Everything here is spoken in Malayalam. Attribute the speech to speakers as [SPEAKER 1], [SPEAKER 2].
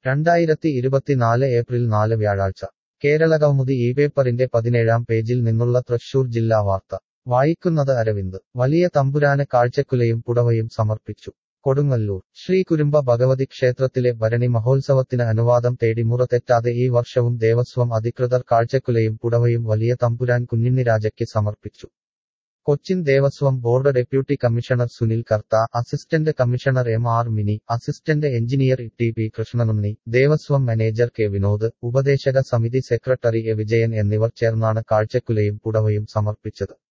[SPEAKER 1] രണ്ടായിരത്തി ഇരുപത്തിനാല് ഏപ്രിൽ നാല് വ്യാഴാഴ്ച കേരളകൗമുദി ഈ പേപ്പറിന്റെ പതിനേഴാം പേജിൽ നിന്നുള്ള തൃശൂർ ജില്ലാ വാർത്ത വായിക്കുന്നത് അരവിന്ദ് വലിയ തമ്പുരാന് കാഴ്ചക്കുലയും പുടവയും സമർപ്പിച്ചു കൊടുങ്ങല്ലൂർ ശ്രീ കുരുമ്പ ഭഗവതി ക്ഷേത്രത്തിലെ ഭരണി മഹോത്സവത്തിന് അനുവാദം തേടി മുറ തെറ്റാതെ ഈ വർഷവും ദേവസ്വം അധികൃതർ കാഴ്ചക്കുലയും പുടവയും വലിയ തമ്പുരാൻ കുഞ്ഞിന്നിരാജയ്ക്ക് സമർപ്പിച്ചു Cochin Devaswom board deputy commissioner Sunil Kartha assistant commissioner M R Mini assistant engineer T P Krishnanunni Devaswom manager K Vinod ഉപദേശക സമിതി സെക്രട്ടറി എ വിജയൻ എന്നിവർ ചേർന്നാണ് കാഴ്ചക്കുലയും പുടവയും സമർപ്പിച്ചത്